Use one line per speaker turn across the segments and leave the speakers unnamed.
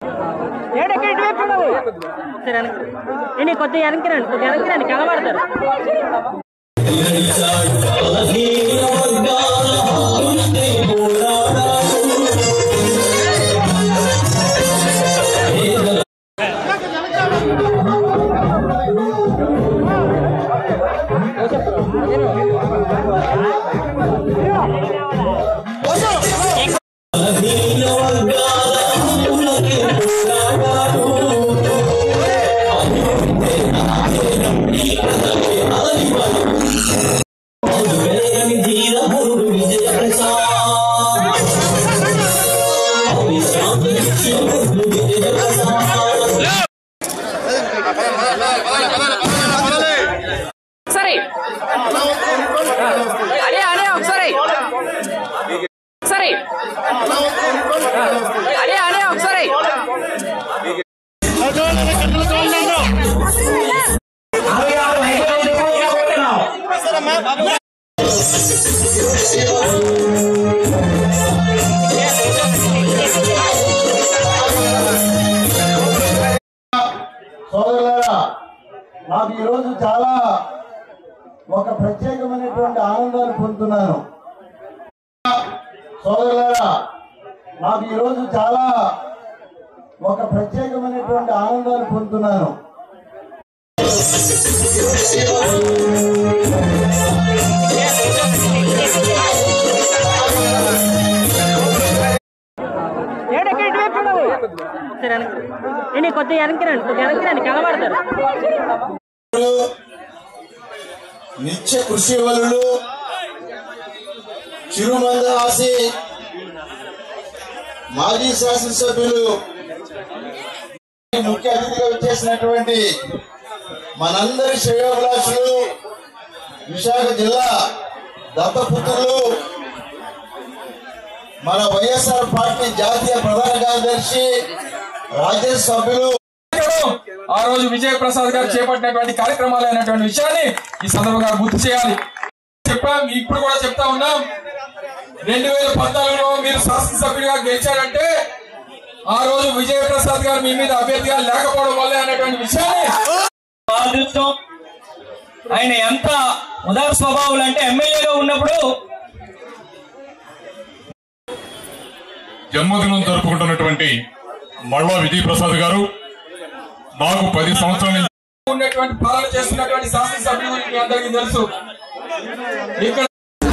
ఏడెక్కడ ఇటువైపు చూడవు సరే వెనక్కి నేను కొద్దిగా వెనక్కి రండి కొద్దిగా వెనక్కి రండి కనబడతారు
ఒకసారి అడే అడే ఒకసారి ఒకసారి అడే అడే ఒకసారి
సోదరులారా నాకు ఈరోజు చాలా ఒక ప్రత్యేకమైనటువంటి ఆనందాన్ని పొందుతున్నాను సోదరులారా నాకు ఈరోజు చాలా ఒక ప్రత్యేకమైనటువంటి ఆనందాన్ని పొందుతున్నాను
ఏడెక్కడ ఇటువైపు చూడవు సరే వెనక్కి నేను కొద్దిగా వెనక్కి రండి కొద్దిగా వెనక్కి రండి కనబడతారు
నిత్య కృషి వలులు చిరుమందవాసి మాజీ శాసనసభ్యులు ముఖ్య అతిథిగా వచ్చేసినటువంటి మనందరి శ్రేయోభిలాషులు విశాఖ జిల్లా దత్తపుత్రులు మన వైఎస్ఆర్ పార్టీ జాతీయ ప్రధాన కార్యదర్శి రాజ్యసభ సభ్యులు
ఆ రోజు విజయ ప్రసాద్ గారు చేపట్టినటువంటి కార్యక్రమాలు అయినటువంటి విషయాన్ని ఈ సందర్భంగా గుర్తు చేయాలి చెప్పాం ఇప్పుడు కూడా చెప్తా ఉన్నాం రెండు వేల పద్నాలుగులో మీరు శాసనసభ్యుడిగా గెలిచారంటే ఆ రోజు విజయ ప్రసాద్ గారు మీ మీద అభ్యర్థిగా లేకపోవడం వల్లే అనేటువంటి విషయాన్ని
అదృష్టం ఆయన ఎంత ఉదార స్వభావులు అంటే ఎమ్మెల్యేగా ఉన్నప్పుడు
జన్మదినం జరుపుకుంటున్నటువంటి మళ్ళా విజయ్ ప్రసాద్ గారు నాకు పది సంవత్సరాల నుంచి
ఉన్నటువంటి పాలన చేస్తున్నటువంటి శాసనసభ్యులు మీ అందరికీ తెలుసు ఇక్కడ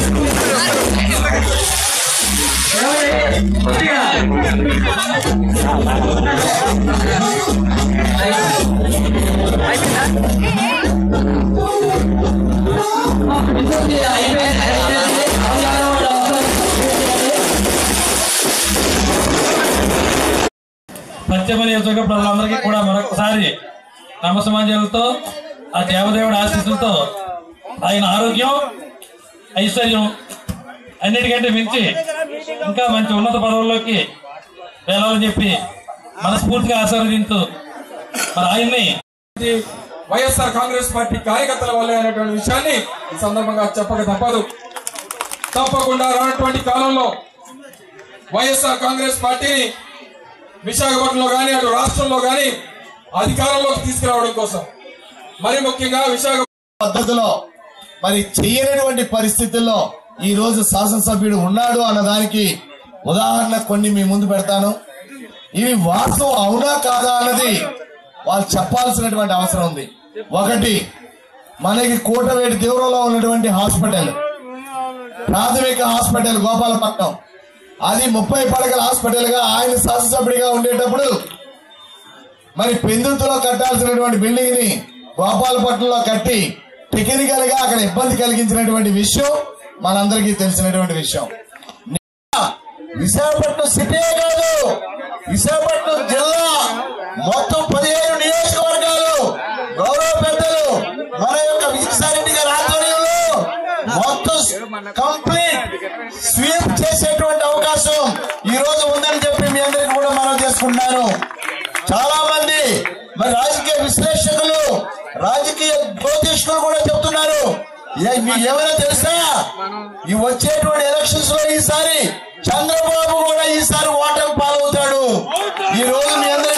పశ్చిమ నియోజకవర్గ ప్రజలందరికీ కూడా మరొకసారి నమస్సమాంజలతో ఆ దేవదేవుడి ఆశీస్సులతో ఆయన ఆరోగ్యం ఐశ్వర్యం అన్నిటికంటే మించి ఇంకా మంచి ఉన్నత పదవుల్లోకి వెళ్ళాలని చెప్పి మనస్ఫూర్తిగా ఆశీర్వదించు మరి ఆయన్ని
ఇది వైఎస్ఆర్ కాంగ్రెస్ పార్టీ కార్యకర్తల వల్లే అనేటువంటి విషయాన్ని ఈ సందర్భంగా చెప్పక తప్పదు తప్పకుండా రానటువంటి కాలంలో వైఎస్ఆర్ కాంగ్రెస్ పార్టీని విశాఖపట్నంలో కానీ అటు రాష్ట్రంలో కానీ అధికారంలోకి తీసుకురావడం కోసం మరి ముఖ్యంగా విశాఖ
పద్ధతిలో మరి చేయనటువంటి పరిస్థితుల్లో ఈ రోజు శాసనసభ్యుడు ఉన్నాడు అన్నదానికి ఉదాహరణ కొన్ని మీ ముందు పెడతాను ఇవి వాస్తవం అవునా కాదా అన్నది వాళ్ళు చెప్పాల్సినటువంటి అవసరం ఉంది ఒకటి మనకి కోటవేటి తీవ్రంలో ఉన్నటువంటి హాస్పిటల్ ప్రాథమిక హాస్పిటల్ గోపాలపట్నం అది ముప్పై పడకల హాస్పిటల్ గా ఆయన శాసనసభ్యుడిగా ఉండేటప్పుడు మరి పెందుతులో కట్టాల్సినటువంటి బిల్డింగ్ ని గోపాలపట్నంలో కట్టి టెక్నికల్ గా అక్కడ ఇబ్బంది కలిగించినటువంటి విషయం మనందరికీ తెలిసినటువంటి విషయం విశాఖపట్నం సిటీ కాదు విశాఖపట్నం జిల్లా మొత్తం పదిహేను నియోజకవర్గాలు గౌరవ పెద్దలు మన యొక్క విజయసాయిరెడ్డి గారి ఆధ్వర్యంలో మొత్తం కంప్లీట్ స్వీప్ చేసేటువంటి అవకాశం ఈ రోజు ఉందని చెప్పి మీ అందరికీ కూడా మనం చేసుకుంటున్నాను చాలా మంది మరి రాజకీయ విశ్లేషకులు రాజకీయ జ్యోతిష్కులు కూడా చెప్తున్నారు ఏ- మీకు ఏమైనా తెలుసా ఈ వచ్చేటువంటి ఎలక్షన్స్ లో ఈసారి చంద్రబాబు కూడా ఈసారి ఓటమి పాలవుతాడు ఈ రోజు మీ అందరూ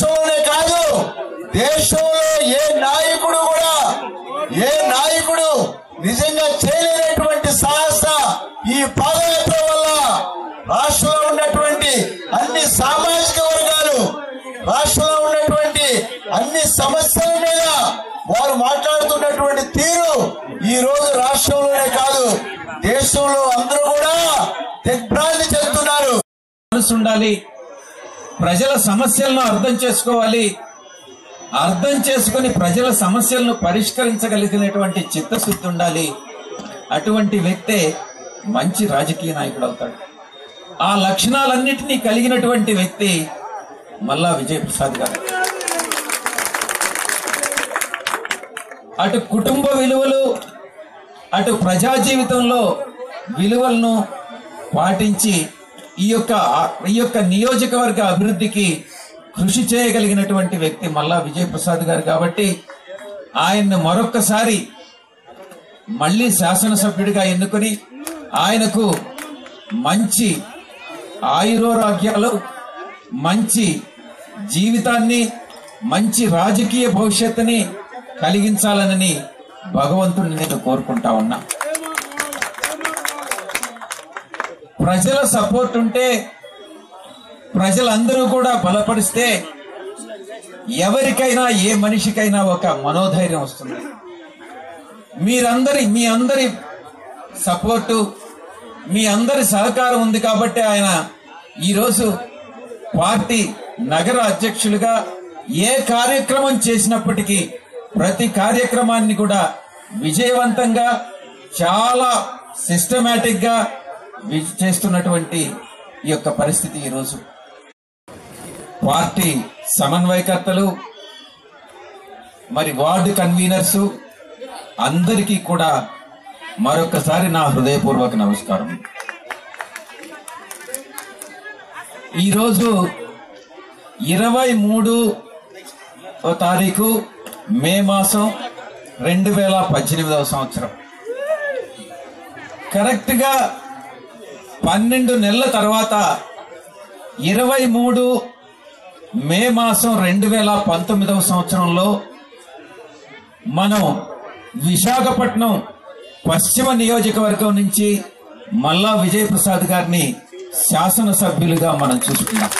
రాష్ట్రంలోనే కాదు దేశంలో ఏ నాయకుడు కూడా ఏ నాయకుడు నిజంగా చేయలేనటువంటి సాహస ఈ పాదయాత్ర వల్ల రాష్ట్రంలో ఉన్నటువంటి అన్ని సామాజిక వర్గాలు రాష్ట్రంలో ఉన్నటువంటి అన్ని సమస్యల మీద వారు మాట్లాడుతున్నటువంటి తీరు ఈ రోజు రాష్ట్రంలోనే కాదు దేశంలో అందరూ కూడా దిగ్భ్రాంతి చెందుతున్నారు
మనసు ఉండాలి ప్రజల సమస్యలను అర్థం చేసుకోవాలి అర్థం చేసుకుని ప్రజల సమస్యలను పరిష్కరించగలిగినటువంటి చిత్తశుద్ధి ఉండాలి అటువంటి వ్యక్తే మంచి రాజకీయ నాయకుడు అవుతాడు ఆ లక్షణాలన్నింటినీ కలిగినటువంటి వ్యక్తి మల్లా విజయప్రసాద్ గారు అటు కుటుంబ విలువలు అటు ప్రజా జీవితంలో విలువలను పాటించి ఈ యొక్క ఈ యొక్క నియోజకవర్గ అభివృద్ధికి కృషి చేయగలిగినటువంటి వ్యక్తి మల్లా విజయప్రసాద్ గారు కాబట్టి ఆయన్ను మరొక్కసారి మళ్ళీ శాసనసభ్యుడిగా ఎన్నుకొని ఆయనకు మంచి ఆయురోరాగ్యాలు మంచి జీవితాన్ని మంచి రాజకీయ భవిష్యత్తుని కలిగించాలనని భగవంతుడిని నేను కోరుకుంటా ఉన్నా ప్రజల సపోర్ట్ ఉంటే ప్రజలందరూ కూడా బలపరిస్తే ఎవరికైనా ఏ మనిషికైనా ఒక మనోధైర్యం వస్తుంది మీరందరి మీ అందరి సపోర్టు మీ అందరి సహకారం ఉంది కాబట్టి ఆయన ఈరోజు పార్టీ నగర అధ్యక్షులుగా ఏ కార్యక్రమం చేసినప్పటికీ ప్రతి కార్యక్రమాన్ని కూడా విజయవంతంగా చాలా సిస్టమేటిక్ గా వి- చేస్తున్నటువంటి ఈ యొక్క పరిస్థితి ఈరోజు పార్టీ సమన్వయకర్తలు మరి వార్డు కన్వీనర్స్ అందరికీ కూడా మరొకసారి నా హృదయపూర్వక నమస్కారం ఈరోజు ఇరవై మూడు తారీఖు మే మాసం రెండు వేల పద్దెనిమిదవ సంవత్సరం కరెక్ట్ గా పన్నెండు నెలల తర్వాత ఇరవై మూడు మే మాసం రెండు వేల పంతొమ్మిదవ సంవత్సరంలో మనం విశాఖపట్నం పశ్చిమ నియోజకవర్గం నుంచి మల్లా విజయప్రసాద్ గారిని శాసనసభ్యులుగా మనం చూసుకున్నాం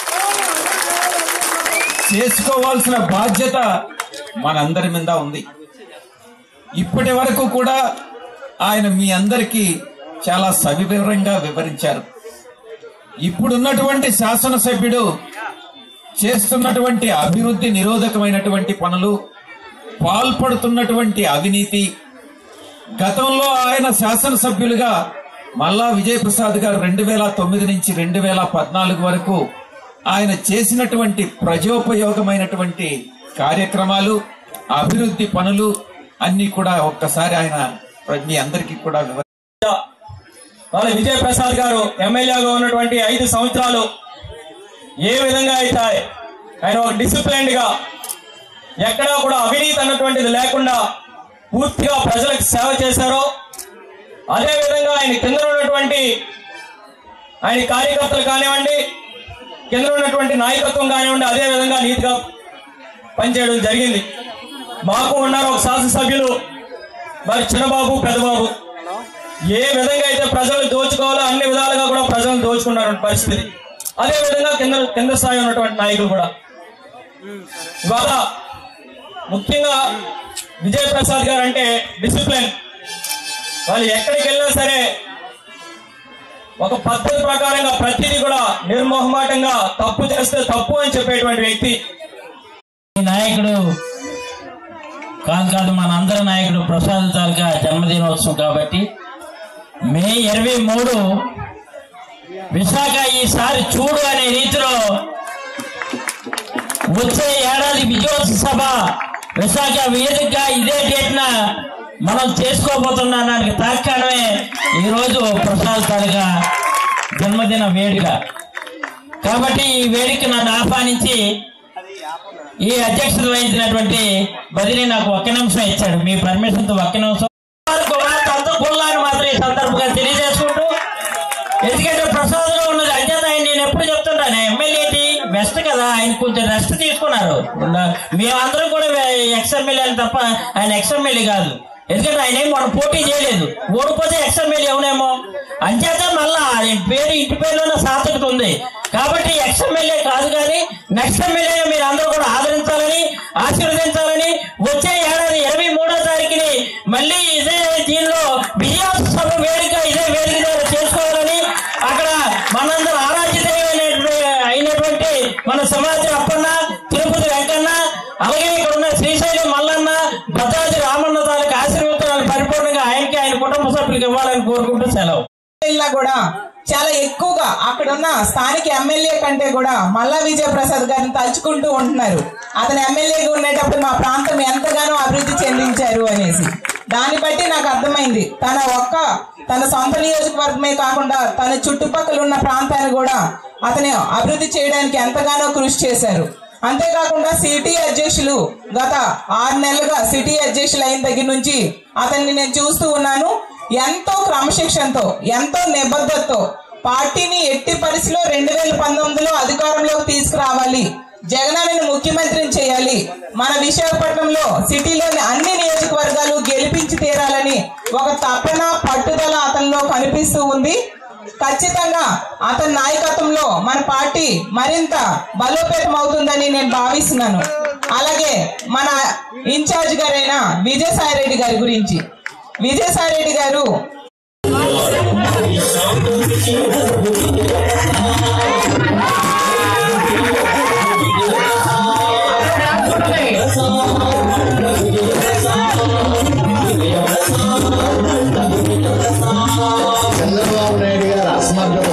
చేసుకోవాల్సిన బాధ్యత మనందరి మీద ఉంది ఇప్పటి వరకు కూడా ఆయన మీ అందరికీ చాలా సవివరంగా వివరించారు ఇప్పుడున్నటువంటి శాసనసభ్యుడు చేస్తున్నటువంటి అభివృద్ధి నిరోధకమైనటువంటి పనులు పాల్పడుతున్నటువంటి అవినీతి గతంలో ఆయన శాసనసభ్యులుగా మల్లా విజయప్రసాద్ గారు రెండు వేల తొమ్మిది నుంచి రెండు వేల పద్నాలుగు వరకు ఆయన చేసినటువంటి ప్రజోపయోగమైనటువంటి కార్యక్రమాలు అభివృద్ధి పనులు అన్ని కూడా ఒక్కసారి ఆయన మీ అందరికీ కూడా వివరి
వాళ్ళ విజయప్రసాద్ గారు ఎమ్మెల్యేగా ఉన్నటువంటి ఐదు సంవత్సరాలు ఏ విధంగా అయితే ఆయన ఒక డిసిప్లైన్డ్ గా ఎక్కడా కూడా అవినీతి అన్నటువంటిది లేకుండా పూర్తిగా ప్రజలకు సేవ చేశారో అదే విధంగా ఆయన కింద ఉన్నటువంటి ఆయన కార్యకర్తలు కానివ్వండి కింద ఉన్నటువంటి నాయకత్వం కానివ్వండి అదే విధంగా నీతిగా పనిచేయడం జరిగింది మాకు ఉన్నారు ఒక శాసనసభ్యులు మరి చిన్నబాబు పెద్దబాబు ఏ విధంగా అయితే ప్రజలు దోచుకోవాలో అన్ని విధాలుగా కూడా ప్రజలను దోచుకున్నటువంటి పరిస్థితి అదే విధంగా కింద కింద స్థాయి ఉన్నటువంటి నాయకులు కూడా ఇవాళ ముఖ్యంగా విజయప్రసాద్ గారు అంటే డిసిప్లిన్ వాళ్ళు ఎక్కడికి వెళ్ళినా సరే ఒక పద్ధతి ప్రకారంగా ప్రతిదీ కూడా నిర్మోహమాటంగా తప్పు చేస్తే తప్పు అని చెప్పేటువంటి వ్యక్తి
ఈ నాయకుడు కాదు కాదు మనందరి నాయకుడు ప్రసాద్ తాలూకా జన్మదినోత్సవం కాబట్టి మే ఇరవై మూడు విశాఖ ఈసారి చూడు అనే రీతిలో వచ్చే ఏడాది విజయోత్సవ సభ విశాఖ వేదికగా ఇదే డేట్న మనం చేసుకోబోతున్న దానికి తాత్కాలమే ఈరోజు ప్రసాద్ తాలూకా జన్మదిన వేడుక కాబట్టి ఈ వేడుక నన్ను ఆహ్వానించి ఈ అధ్యక్షత వహించినటువంటి బదిలీ నాకు ఒక్క నిమిషం ఇచ్చాడు మీ పర్మిషన్ తో ఒక్క నిమిషం వరకు వాళ్ళంత కుల్లాన్ని మాత్రం ఈ సందర్భంగా తెలియజేసుకుంటూ ఎందుకంటే ప్రసాద్ లో ఉన్నది అంచేత ఆయన నేను ఎప్పుడు చెప్తుంటాను ఎమ్మెల్యేటి వెస్ట్ కదా ద్వారా ఆయన కొంచెం రెస్ట్ తీసుకున్నారు ఉన్న- మేమందరం కూడా ఎక్స్ఎమ్మెల్యే తప్ప ఆయన ఎక్స్ఎమ్మెల్యే కాదు ఎందుకంటే ఆయన ఏం మనం పోటీ చేయలేదు ఓడిపోతే ఎక్స్ఎమ్మెల్యే అవునేమో అంచేత మళ్ళా ఆయన పేరు ఇంటి పేరులోనే సార్థకత ఉంది కాబట్టి ఎక్స్ఎమ్మెల్యే కాదు కానీ నెక్స్ట్ ఎమ్మెల్యే మీరు అందరూ కూడా ఆదరించాలని ఆశీర్వదించాలని వచ్చే ఏడాది ఇరవై మూడో తారీఖుని మళ్ళీ ఇదే దీనిలో విజయోత్సవ వేదిక ఇదే వేదిక ద్వారా చేసుకోవాలని అక్కడ మనందరం ఆరాధ్య దైవమైనటువంటి అయినటువంటి మన సమాజం అప్పన్న తిరుపతి వెంకన్న అలాగే ఇక్కడ ఉన్న శ్రీశైలం మల్లన్న భద్రాద్రి రామన్న తాలూకు ఆశీర్వాదాలు పరిపూర్ణంగా ఆయనకి ఆయన కుటుంబ సభ్యులకు ఇవ్వాలని కోరుకుంటూ సెలవు
వెళ్ళినా కూడా చాలా ఎక్కువగా అక్కడ ఉన్న స్థానిక ఎమ్మెల్యే కంటే కూడా మల్లా విజయ ప్రసాద్ గారిని తలుచుకుంటూ ఉంటున్నారు అతను ఎమ్మెల్యేగా ఉండేటప్పుడు మా ప్రాంతం ఎంతగానో అభివృద్ధి చెందించారు అనేసి దాన్ని బట్టి నాకు అర్థమైంది తన ఒక్క తన సొంత నియోజకవర్గమే కాకుండా తన చుట్టుపక్కల ఉన్న ప్రాంతాన్ని కూడా అతను అభివృద్ధి చేయడానికి ఎంతగానో కృషి చేశారు అంతేకాకుండా సిటీ అధ్యక్షులు గత ఆరు నెలలుగా సిటీ అధ్యక్షులు అయిన దగ్గర నుంచి అతన్ని నేను చూస్తూ ఉన్నాను ఎంతో క్రమశిక్షణతో ఎంతో నిబద్ధతతో పార్టీని ఎట్టి పరిస్థితిలో రెండు వేల పంతొమ్మిదిలో అధికారంలోకి తీసుకురావాలి జగనన్నని ముఖ్యమంత్రిని చేయాలి మన విశాఖపట్నంలో సిటీలోని అన్ని నియోజకవర్గాలు గెలిపించి తీరాలని ఒక తపన పట్టుదల అతనిలో కనిపిస్తూ ఉంది ఖచ్చితంగా అతని నాయకత్వంలో మన పార్టీ మరింత బలోపేతం అవుతుందని నేను భావిస్తున్నాను అలాగే మన ఇన్ఛార్జ్ గారైన విజయసాయి రెడ్డి గారి గురించి విజయసాయి రెడ్డి గారు
చంద్రబాబు నాయుడు గారు అసమర్థత